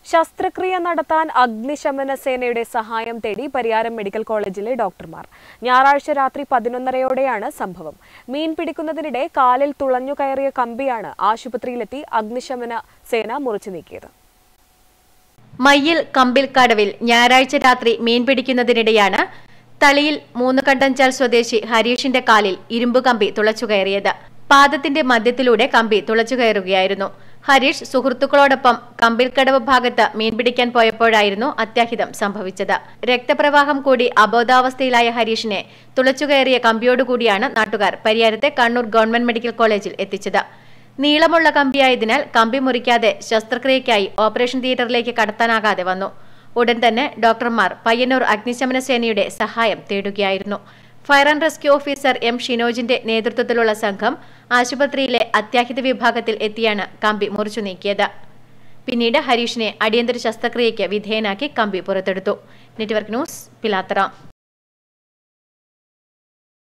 ശസ്ത്രക്രിയ നടത്താൻ അഗ്നിശമന സേനയുടെ സഹായം തേടി പരിയാരം മെഡിക്കൽ കോളേജിലെ ഡോക്ടർമാർ ഞായറാഴ്ച രാത്രി പതിനൊന്നരയോടെയാണ് സംഭവം മീൻ പിടിക്കുന്നതിനിടെ കാലിൽ തുളഞ്ഞു കയറിയ കമ്പിയാണ് ആശുപത്രിയിലെത്തി അഗ്നിശമന സേന മുറിച്ചു നീക്കിയത് മയ്യിൽ കമ്പിൽക്കടവിൽ ഞായറാഴ്ച രാത്രി മീൻ പിടിക്കുന്നതിനിടെയാണ് തളിയിൽ മൂന്ന് കണ്ടഞ്ചാൽ സ്വദേശി ഹരീഷിന്റെ കാലിൽ ഇരുമ്പ് കമ്പി തുളച്ചുകയറിയത് പാദത്തിന്റെ മധ്യത്തിലൂടെ കമ്പി തുളച്ചുകയറുകയായിരുന്നു ഹരീഷ് സുഹൃത്തുക്കളോടൊപ്പം കമ്പിൽക്കടവ് ഭാഗത്ത് മീൻ പിടിക്കാൻ പോയപ്പോഴായിരുന്നു അത്യാഹിതം സംഭവിച്ചത് രക്തപ്രവാഹം കൂടി അബോധാവസ്ഥയിലായ ഹരീഷിനെ തുളച്ചുകയറിയ കമ്പിയോടുകൂടിയാണ് നാട്ടുകാർ പരിയാരത്തെ കണ്ണൂർ ഗവൺമെന്റ് മെഡിക്കൽ കോളേജിൽ എത്തിച്ചത് നീളമുള്ള കമ്പിയായതിനാൽ കമ്പി മുറിക്കാതെ ശസ്ത്രക്രിയയ്ക്കായി ഓപ്പറേഷൻ തിയേറ്ററിലേക്ക് കടത്താനാകാതെ വന്നു ഉടൻ തന്നെ ഡോക്ടർമാർ പയ്യന്നൂർ അഗ്നിശമന സേനയുടെ സഹായം തേടുകയായിരുന്നു fire and rescue officer M ഷിനോജിന്റെ നേതൃത്വത്തിലുള്ള സംഘം ആശുപത്രിയിലെ അത്യാഹിത വിഭാഗത്തിൽ എത്തിയാണ് കമ്പി മുറിച്ചു നീക്കിയത് പിന്നീട് ഹരീഷിനെ അടിയന്തര ശസ്ത്രക്രിയയ്ക്ക് വിധേയനാക്കി കമ്പി പുറത്തെടുത്തു നെറ്റ്വർക്ക് ന്യൂസ് പിലാത്തറ